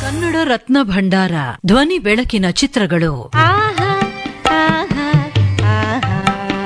ಕನ್ನಡ ರತ್ನ ಭಂಡಾರ ಧ್ವನಿ ಬೆಳಕಿನ ಚಿತ್ರಗಳು ಆಹಾ ಆಹಾ ಆಹಾ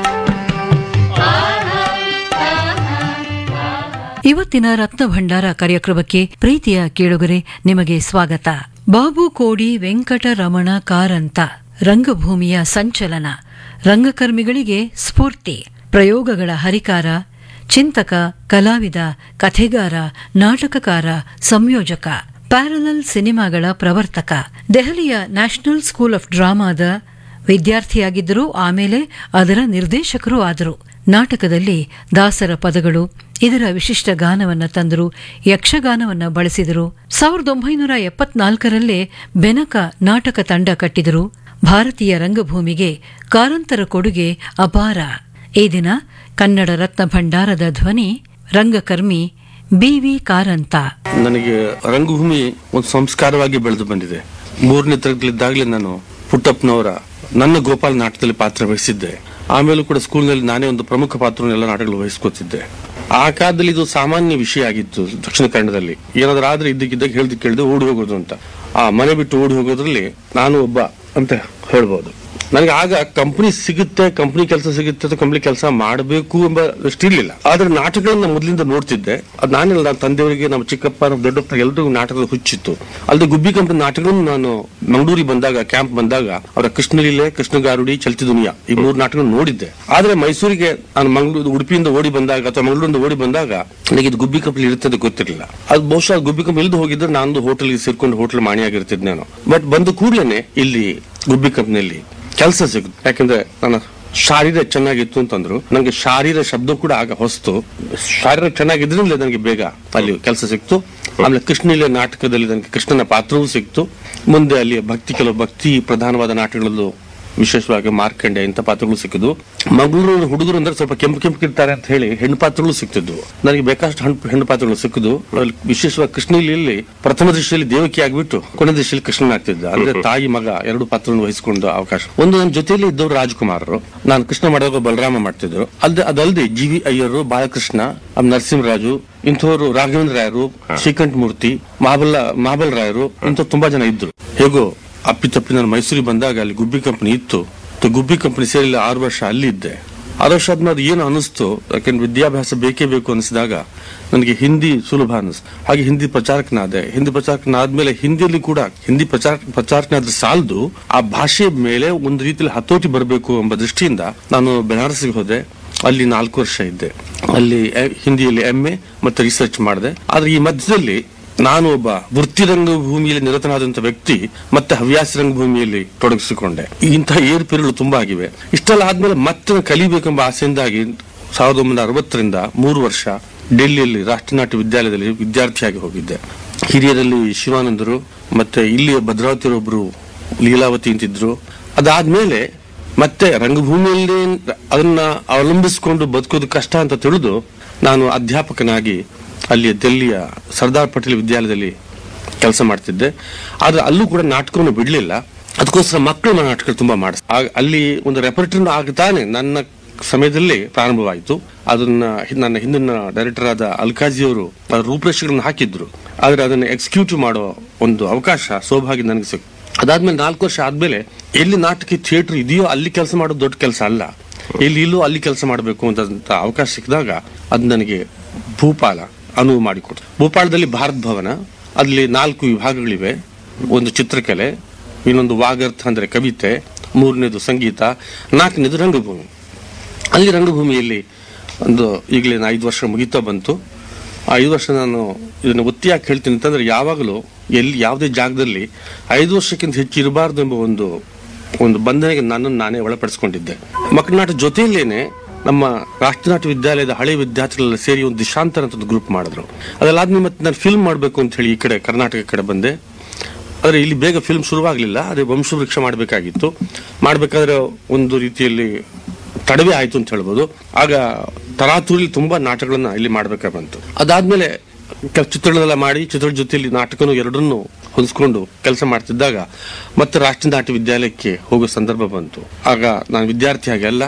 ಇವತ್ತಿನ ರತ್ನ ಭಂಡಾರ ಕಾರ್ಯಕ್ರಮಕ್ಕೆ ಪ್ರೀತಿಯ ಕೇಳುಗರೆ ನಿಮಗೆ ಸ್ವಾಗತ ಬಾಬು ಕೋಡಿ ವೆಂಕಟರಮಣ ಕಾರಂತ ರಂಗಭೂಮಿಯ ಸಂಚಲನ ರಂಗಕರ್ಮಿಗಳಿಗೆ ಸ್ಫೂರ್ತಿ ಪ್ರಯೋಗಗಳ ಹರಿಕಾರ ಚಿಂತಕ ಕಲಾವಿದ ಕಥೆಗಾರ ನಾಟಕಕಾರ ಸಂಯೋಜಕ ಪ್ಯಾರಲಲ್ ಸಿನಿಮಾಗಳ ಪ್ರವರ್ತಕ ದೆಹಲಿಯ ನ್ಯಾಷನಲ್ ಸ್ಕೂಲ್ ಆಫ್ ಡ್ರಾಮಾದ ವಿದ್ಯಾರ್ಥಿಯಾಗಿದ್ದರು ಆಮೇಲೆ ಅದರ ನಿರ್ದೇಶಕರೂ ಆದರು ನಾಟಕದಲ್ಲಿ ದಾಸರ ಪದಗಳು ಇದರ ವಿಶಿಷ್ಟ ಗಾನವನ್ನ ತಂದರು ಯಕ್ಷಗಾನವನ್ನ ಬಳಸಿದರು ಸಾವಿರದ ಒಂಬೈನೂರ ಎಪ್ಪತ್ನಾಲ್ಕರಲ್ಲೇ ಬೆನಕ ನಾಟಕ ತಂಡ ಕಟ್ಟಿದರು ಭಾರತೀಯ ರಂಗಭೂಮಿಗೆ ಕಾರಂತರ ಕೊಡುಗೆ ಅಪಾರ ಈ ದಿನ ಕನ್ನಡ ರತ್ನ ಭಂಡಾರದ ಧ್ವನಿ ರಂಗಕರ್ಮಿ ಬಿವಿ ಕಾರಂತ ನನಗೆ ರಂಗಭೂಮಿ ಒಂದು ಸಂಸ್ಕಾರವಾಗಿ ಬೆಳೆದು ಬಂದಿದೆ ಮೂರನೇ ತರಗತಿಲಿದ್ದಾಗಲೇ ನಾನು ಪುಟ್ಟಪ್ಪನವರ ನನ್ನ ಗೋಪಾಲ್ ನಾಟಕದಲ್ಲಿ ಪಾತ್ರ ವಹಿಸಿದ್ದೆ ಆಮೇಲೂ ಕೂಡ ಸ್ಕೂಲ್ನಲ್ಲಿ ನಾನೇ ಒಂದು ಪ್ರಮುಖ ಪಾತ್ರವನ್ನು ಎಲ್ಲ ನಾಟಕಗಳು ವಹಿಸ್ಕೊತಿದ್ದೆ ಆ ಕಾಲದಲ್ಲಿ ಇದು ಸಾಮಾನ್ಯ ವಿಷಯ ಆಗಿತ್ತು ದಕ್ಷಿಣ ಕನ್ನಡದಲ್ಲಿ ಏನಾದ್ರೂ ಆದ್ರೆ ಇದ್ದಕ್ಕಿದ್ದಾಗ ಹೇಳ್ದು ಕೇಳಿದೆ ಓಡಿ ಹೋಗೋದು ಅಂತ ಆ ಮನೆ ಬಿಟ್ಟು ಓಡಿ ಹೋಗೋದ್ರಲ್ಲಿ ನಾನು ಒಬ್ಬ ಅಂತ ಹೇಳ್ಬೋದು ನನಗೆ ಆಗ ಕಂಪನಿ ಸಿಗುತ್ತೆ ಕಂಪನಿ ಕೆಲಸ ಸಿಗುತ್ತೆ ಅಥವಾ ಕಂಪನಿ ಕೆಲಸ ಮಾಡಬೇಕು ಎಂಬ ಇರಲಿಲ್ಲ ಆದ್ರೆ ನಾಟಕಗಳನ್ನ ಮೊದಲಿಂದ ನೋಡ್ತಿದ್ದೆ ಅದು ನಾನಿಲ್ಲ ನನ್ನ ತಂದೆಯವರಿಗೆ ನಮ್ಮ ಚಿಕ್ಕಪ್ಪ ನಮ್ಮ ದೊಡ್ಡಪ್ಪ ಎಲ್ರಿಗೂ ನಾಟಕದ ಹುಚ್ಚಿತ್ತು ಅಲ್ಲದೆ ಗುಬ್ಬಿ ಕಂಪನಿ ನಾಟಕಗಳನ್ನು ನಾನು ಮಂಗಳೂರಿಗೆ ಬಂದಾಗ ಕ್ಯಾಂಪ್ ಬಂದಾಗ ಅವರ ಕೃಷ್ಣಲೀಲೆ ಕೃಷ್ಣಗಾರುಡಿ ಚಲ್ತಿ ದುನಿಯಾ ಈ ಮೂರು ನಾಟಕಗಳನ್ನು ನೋಡಿದ್ದೆ ಆದ್ರೆ ಮೈಸೂರಿಗೆ ನಾನು ಮಂಗಳೂರು ಉಡುಪಿಯಿಂದ ಓಡಿ ಬಂದಾಗ ಅಥವಾ ಮಂಗಳೂರಿಂದ ಓಡಿ ಬಂದಾಗ ನನಗೆ ಇದು ಗುಬ್ಬಿ ಕಂಪನಿ ಇರುತ್ತೆ ಅಂತ ಗೊತ್ತಿರಲಿಲ್ಲ ಅದು ಬಹುಶಃ ಗುಬ್ಬಿ ಕಂಪನಿ ಇಲ್ದು ಹೋಗಿದ್ರೆ ನಾನು ಹೋಟೆಲ್ಗೆ ಸೇರ್ಕೊಂಡು ಹೋಟೆಲ್ ಮಾಣಿಯಾಗಿರ್ತಿದ್ದೆ ನಾನು ಬಟ್ ಬಂದ ಕೂಡಲೇ ಇಲ್ಲಿ ಗುಬ್ಬಿ ಕಂಪನಿಯಲ್ಲಿ ಕೆಲಸ ಸಿಗುತ್ತೆ ಯಾಕಂದ್ರೆ ನನ್ನ ಶಾರೀರ ಚೆನ್ನಾಗಿತ್ತು ಅಂತಂದ್ರು ನನಗೆ ಶಾರೀರ ಶಬ್ದ ಕೂಡ ಆಗ ಹೊಸ್ತು ಶಾರೀರ ಚೆನ್ನಾಗಿದ್ರಿಂದ ನನಗೆ ಬೇಗ ಅಲ್ಲಿ ಕೆಲಸ ಸಿಕ್ತು ಆಮೇಲೆ ಕೃಷ್ಣಲೀಲೆ ನಾಟಕದಲ್ಲಿ ನನಗೆ ಕೃಷ್ಣನ ಪಾತ್ರವೂ ಸಿಕ್ತು ಮುಂದೆ ಅಲ್ಲಿ ಭಕ್ತಿ ಕೆಲವು ಭಕ್ತಿ ಪ್ರಧಾನವಾದ ನಾಟಕಗಳಲ್ಲೂ ವಿಶೇಷವಾಗಿ ಮಾರ್ಕಂಡೆ ಇಂಥ ಪಾತ್ರಗಳು ಸಿಕ್ಕಿದ್ವು ಮಂಗಳೂರು ಹುಡುಗರು ಅಂದ್ರೆ ಸ್ವಲ್ಪ ಕೆಂಪು ಕೆಂಪು ಇರ್ತಾರೆ ಅಂತ ಹೇಳಿ ಹೆಣ್ಣು ಪಾತ್ರಗಳು ಸಿಕ್ತಿದ್ವು ನನಗೆ ಬೇಕಾಷ್ಟು ಹಣ್ಣು ಹೆಣ್ಣು ಪಾತ್ರಗಳು ಸಿಕ್ಕಿದ್ವು ಅದ್ರಲ್ಲಿ ವಿಶೇಷವಾಗಿ ಕೃಷ್ಣಲೀಲೆಯಲ್ಲಿ ಪ್ರಥಮ ದೃಷ್ಟಿಯಲ್ಲಿ ದೇವಕಿ ಆಗ್ಬಿಟ್ಟು ಕೊನೆ ದೃಷ್ಟಿಯಲ್ಲಿ ಕೃಷ್ಣನ್ ಆಗ್ತಿದ್ದ ಅಂದ್ರೆ ತಾಯಿ ಮಗ ಎರಡು ಪಾತ್ರಗಳನ್ನು ವಹಿಸಿಕೊಂಡು ಅವಕಾಶ ಒಂದು ನನ್ನ ಜೊತೆಯಲ್ಲಿ ಇದ್ದವರು ರಾಜ್ಕುಮಾರರು ನಾನು ಕೃಷ್ಣ ಮಾಡಿದಾಗ ಬಲರಾಮ ಮಾಡ್ತಿದ್ರು ಅಲ್ದೆ ಅದಲ್ಲದೆ ಜಿ ವಿ ಅಯ್ಯರು ಬಾಲಕೃಷ್ಣ ಆಮ್ ನರಸಿಂಹರಾಜು ಇಂಥವರು ರಾಘವೇಂದ್ರ ರಾಯರು ಶ್ರೀಕಂಠ ಮೂರ್ತಿ ಮಹಾಬಲ ಮಹಾಬಲ್ ರಾಯರು ಇಂಥ ತುಂಬಾ ಜನ ಇದ್ರು ಹೇಗೋ ಅಪ್ಪಿತಪ್ಪಿ ನಾನು ಮೈಸೂರಿಗೆ ಬಂದಾಗ ಅಲ್ಲಿ ಗುಬ್ಬಿ ಕಂಪನಿ ಇತ್ತು ತ- ಗುಬ್ಬಿ ಕಂಪನಿ ಸೇರಿ ಆರು ವರ್ಷ ಅಲ್ಲಿ ಇದ್ದೆ ಆರು ವರ್ಷ ಆದ್ಮೇಲೆ ಅದು ಏನು ಅನಿಸ್ತು ಯಾಕೆಂದ್ರೆ ವಿದ್ಯಾಭ್ಯಾಸ ಬೇಕೇ ಬೇಕು ಅನಿಸಿದಾಗ ನನಗೆ ಹಿಂದಿ ಸುಲಭ ಅನಿಸ್ ಹಾಗೆ ಹಿಂದಿ ಪ್ರಚಾರಕನಾದೆ ಹಿಂದಿ ಪ್ರಚಾರಕನಾದ್ಮೇಲೆ ಹಿಂದಿಯಲ್ಲಿ ಕೂಡ ಹಿಂದಿ ಪ್ರಚಾರ ಪ್ರಚಾರಕನಾದ್ರೆ ಸಾಲದು ಆ ಭಾಷೆ ಮೇಲೆ ಒಂದು ರೀತಿಯಲ್ಲಿ ಹತೋಟಿ ಬರಬೇಕು ಎಂಬ ದೃಷ್ಟಿಯಿಂದ ನಾನು ಬೆನಾರಸ್ಗೆ ಹೋದೆ ಅಲ್ಲಿ ನಾಲ್ಕು ವರ್ಷ ಇದ್ದೆ ಅಲ್ಲಿ ಎ- ಹಿಂದಿಯಲ್ಲಿ ಎಂ ಎ ಮತ್ತೆ ರಿಸರ್ಚ್ ಮಾಡಿದೆ ಆದ್ರೆ ಈ ಮಧ್ಯದಲ್ಲಿ ನಾನು ಒಬ್ಬ ವೃತ್ತಿ ರಂಗಭೂಮಿಯಲ್ಲಿ ನಿರತನಾದಂತ ವ್ಯಕ್ತಿ ಮತ್ತೆ ಹವ್ಯಾಸ ರಂಗಭೂಮಿಯಲ್ಲಿ ತೊಡಗಿಸಿಕೊಂಡೆ ಇಂತಹ ಏರುಪೇರುಗಳು ತುಂಬಾ ಆಗಿವೆ ಇಷ್ಟೆಲ್ಲ ಆದ್ಮೇಲೆ ಮತ್ತೆ ನಾನು ಕಲಿಬೇಕೆಂಬ ಆಸೆಯಿಂದಾಗಿ ಸಾವಿರದ ಒಂಬೈನೂರ ಅರವತ್ತರಿಂದ ಮೂರು ವರ್ಷ ಡೆಲ್ಲಿಯಲ್ಲಿ ರಾಷ್ಟ್ರೀಯ ನಾಟ್ಯ ವಿದ್ಯಾಲಯದಲ್ಲಿ ವಿದ್ಯಾರ್ಥಿಯಾಗಿ ಹೋಗಿದ್ದೆ ಹಿರಿಯರಲ್ಲಿ ಶಿವಾನಂದರು ಮತ್ತೆ ಇಲ್ಲಿ ಭದ್ರಾವತಿ ಒಬ್ರು ಲೀಲಾವತಿ ಅಂತಿದ್ರು ಅದಾದ್ಮೇಲೆ ಮತ್ತೆ ರಂಗಭೂಮಿಯಲ್ಲಿ ಅದನ್ನ ಅವಲಂಬಿಸಿಕೊಂಡು ಬದುಕೋದು ಕಷ್ಟ ಅಂತ ತಿಳಿದು ನಾನು ಅಧ್ಯಾಪಕನಾಗಿ ಅಲ್ಲಿ ದಿಲ್ಲಿಯ ಸರ್ದಾರ್ ಪಟೇಲ್ ವಿದ್ಯಾಲಯದಲ್ಲಿ ಕೆಲಸ ಮಾಡ್ತಿದ್ದೆ ಆದ್ರೆ ಅಲ್ಲೂ ಕೂಡ ನಾಟಕವನ್ನು ಬಿಡಲಿಲ್ಲ ಅದಕ್ಕೋಸ್ಕರ ಮಕ್ಕಳು ನಾಟಕ ತುಂಬಾ ಮಾಡಿಸ್ ಅಲ್ಲಿ ಒಂದು ರೆಪರ್ಟರಿ ಆಗ್ತಾನೆ ನನ್ನ ಸಮಯದಲ್ಲಿ ಪ್ರಾರಂಭವಾಯಿತು ಅದನ್ನ ಹಿ- ನನ್ನ ಹಿಂದಿನ ಡೈರೆಕ್ಟರ್ ಆದ ಅಲ್ಕಾಜಿ ಅವರು ರೂಪರೇಷೆಗಳನ್ನು ಹಾಕಿದ್ರು ಆದ್ರೆ ಅದನ್ನ ಎಕ್ಸಿಕ್ಯೂಟಿವ್ ಮಾಡೋ ಒಂದು ಅವಕಾಶ ಸೌಭಾಗ್ಯ ನನಗೆ ಸಿಕ್ತು ಅದಾದ್ಮೇಲೆ ನಾಲ್ಕು ವರ್ಷ ಆದ್ಮೇಲೆ ಎಲ್ಲಿ ನಾಟಕ ಥಿಯೇಟರ್ ಇದೆಯೋ ಅಲ್ಲಿ ಕೆಲಸ ಮಾಡೋದು ದೊಡ್ಡ ಕೆಲಸ ಅಲ್ಲ ಎಲ್ಲಿ ಇಲ್ಲೂ ಅಲ್ಲಿ ಕೆಲಸ ಮಾಡಬೇಕು ಅಂತ ಅವಕಾಶ ಸಿಕ್ಕಿದಾಗ ಅದು ನನಗೆ ಭೂಪಾಲ ಅನುವು ಮಾಡಿಕೊಡ್ತು ಭೂಪಾಲದಲ್ಲಿ ಭಾರತ್ ಭವನ ಅಲ್ಲಿ ನಾಲ್ಕು ವಿಭಾಗಗಳಿವೆ ಒಂದು ಚಿತ್ರಕಲೆ ಇನ್ನೊಂದು ವಾಗರ್ಥ ಅಂದ್ರೆ ಕವಿತೆ ಮೂರನೇದು ಸಂಗೀತ ನಾಲ್ಕನೇದು ರಂಗಭೂಮಿ ಅಲ್ಲಿ ರಂಗಭೂಮಿಯಲ್ಲಿ ಒಂದು ಈಗಲೇ ಐದು ವರ್ಷ ಮುಗಿತಾ ಬಂತು ಆ ಐದು ವರ್ಷ ನಾನು ಇದನ್ನು ಒತ್ತಿಯಾಗಿ ಹೇಳ್ತೀನಿ ಅಂತಂದ್ರೆ ಯಾವಾಗಲೂ ಎಲ್ಲಿ ಯಾವುದೇ ಜಾಗದಲ್ಲಿ ಐದು ವರ್ಷಕ್ಕಿಂತ ಹೆಚ್ಚು ಇರಬಾರ್ದು ಎಂಬ ಒಂದು ಒಂದು ಬಂಧನೆಗೆ ನನ್ನನ್ನು ನಾನೇ ಒಳಪಡಿಸಿಕೊಂಡಿದ್ದೆ ಮಕ್ಕಳನಾಟ ಜೊತೆಯಲ್ಲೇನೆ ನಮ್ಮ ರಾಷ್ಟ್ರೀಯ ನಾಟ್ಯ ವಿದ್ಯಾಲಯದ ಹಳೆ ವಿದ್ಯಾರ್ಥಿಗಳೆಲ್ಲ ಸೇರಿ ಒಂದು ದಿಶಾಂತರ ಅಂತ ಒಂದು ಗ್ರೂಪ್ ಮಾಡಿದ್ರು ಅದೆಲ್ಲಾದ್ಮೇಲೆ ಮತ್ತೆ ನಾನು ಫಿಲ್ಮ್ ಮಾಡಬೇಕು ಅಂತ ಹೇಳಿ ಈ ಕಡೆ ಕರ್ನಾಟಕ ಕಡೆ ಬಂದೆ ಆದ್ರೆ ಇಲ್ಲಿ ಬೇಗ ಫಿಲ್ಮ್ ಶುರುವಾಗಲಿಲ್ಲ ಅದೇ ವಂಶವೃಕ್ಷ ಮಾಡಬೇಕಾಗಿತ್ತು ಮಾಡಬೇಕಾದ್ರೆ ಒಂದು ರೀತಿಯಲ್ಲಿ ತಡವೇ ಆಯ್ತು ಅಂತ ಹೇಳ್ಬೋದು ಆಗ ತರಾತುರಿಲಿ ತುಂಬಾ ನಾಟಕಗಳನ್ನ ಇಲ್ಲಿ ಮಾಡ್ಬೇಕಾ ಬಂತು ಅದಾದ್ಮೇಲೆ ಕೆಲ ಚಿತ್ರಗಳನ್ನೆಲ್ಲ ಮಾಡಿ ಚಿತ್ರದ ಜೊತೆಯಲ್ಲಿ ನಾಟಕನು ಎರಡನ್ನೂ ಹೊಂದಿಸ್ಕೊಂಡು ಕೆಲಸ ಮಾಡ್ತಿದ್ದಾಗ ಮತ್ತೆ ರಾಷ್ಟ್ರೀಯ ನಾಟ್ಯ ವಿದ್ಯಾಲಯಕ್ಕೆ ಹೋಗೋ ಸಂದರ್ಭ ಬಂತು ಆಗ ನಾನು ವಿದ್ಯಾರ್ಥಿ ಹಾಗೆಲ್ಲ